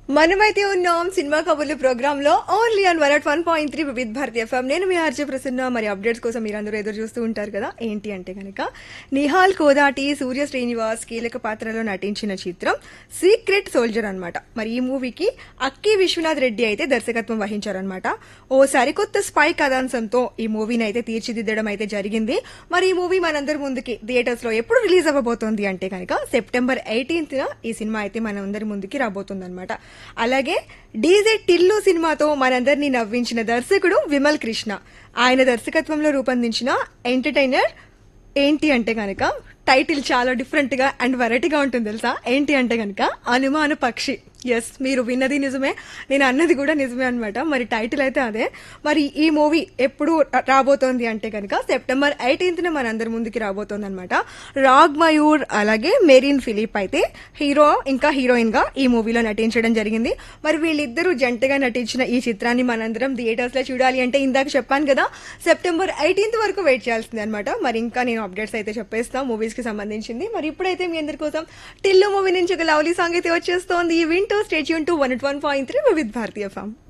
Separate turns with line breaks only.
మనమైతే ఉన్నాం సినిమా కబుర్లు ప్రోగ్రామ్ లో only on one at one point three Vividh Bharati FM నేను మీ ఆర్జే ప్రసన్న మరి అప్డేట్స్ కోసం మీరందరూ ఎదురు చూస్తూ ఉంటారు కదా ఏంటి అంటే కనుక నిహాల్ కోదాటి సూర్య శ్రీనివాస్ కీలక పాత్రలో నటించిన చిత్రం సీక్రెట్ సోల్జర్ అన్నమాట మరి ఈ మూవీకి అక్కి విశ్వనాథ్ రెడ్డి అయితే దర్శకత్వం వహించారనమాట ఓ సరికొత్త స్పై కథాంశంతో ఈ మూవీని అయితే తీర్చిదిద్దడం అయితే జరిగింది మరి ఈ మూవీ మనందరి ముందుకి థియేటర్స్ లో ఎప్పుడు రిలీజ్ అవ్వబోతోంది అంటే కనుక సెప్టెంబర్ ఎయిటీన్త్ ఈ సినిమా అయితే మనందరి ముందుకి రాబోతుంది అనమాట అలాగే డీజే టిల్లు సినిమాతో మనందరినీ నవ్వించిన దర్శకుడు విమల్ కృష్ణ ఆయన దర్శకత్వంలో రూపొందించిన ఎంటర్టైనర్ ఏంటి అంటే కనుక టైటిల్ చాలా డిఫరెంట్ గా అండ్ వెరైటీగా ఉంటుంది తెలుసా ఏంటి అంటే కనుక అనుమాన పక్షి ఎస్ మీరు విన్నది నిజమే నేను అన్నది కూడా నిజమే అనమాట మరి టైటిల్ అయితే అదే మరి ఈ మూవీ ఎప్పుడు రా- రాబోతోంది అంటే కనుక సెప్టెంబర్ ఎయిటీన్త్ మనందరి ముందుకి రాబోతోంది అనమాట రాగ్ మయూర్ అలాగే మెరీన్ ఫిలిప్ అయితే హీరో ఇంకా హీరోయిన్ గా ఈ మూవీలో నటించడం జరిగింది మరి వీళ్ళిద్దరూ జంటగా నటించిన ఈ చిత్రాన్ని మనందరం థియేటర్స్ లో చూడాలి అంటే ఇందాక చెప్పాను కదా సెప్టెంబర్ ఎయిటీన్త్ వరకు వెయిట్ చేయాల్సింది అనమాట మరి ఇంకా నేను అప్డేట్స్ అయితే చెప్పేస్తా మూవీస్ కి సంబంధించింది మరి ఇప్పుడైతే మీ అందరి కోసం టిల్లు మూవీ నుంచి ఒక లవ్లీ సాంగ్ అయితే వచ్చేస్తోంది వింటూ stay tuned to one one point three with Bharatiya form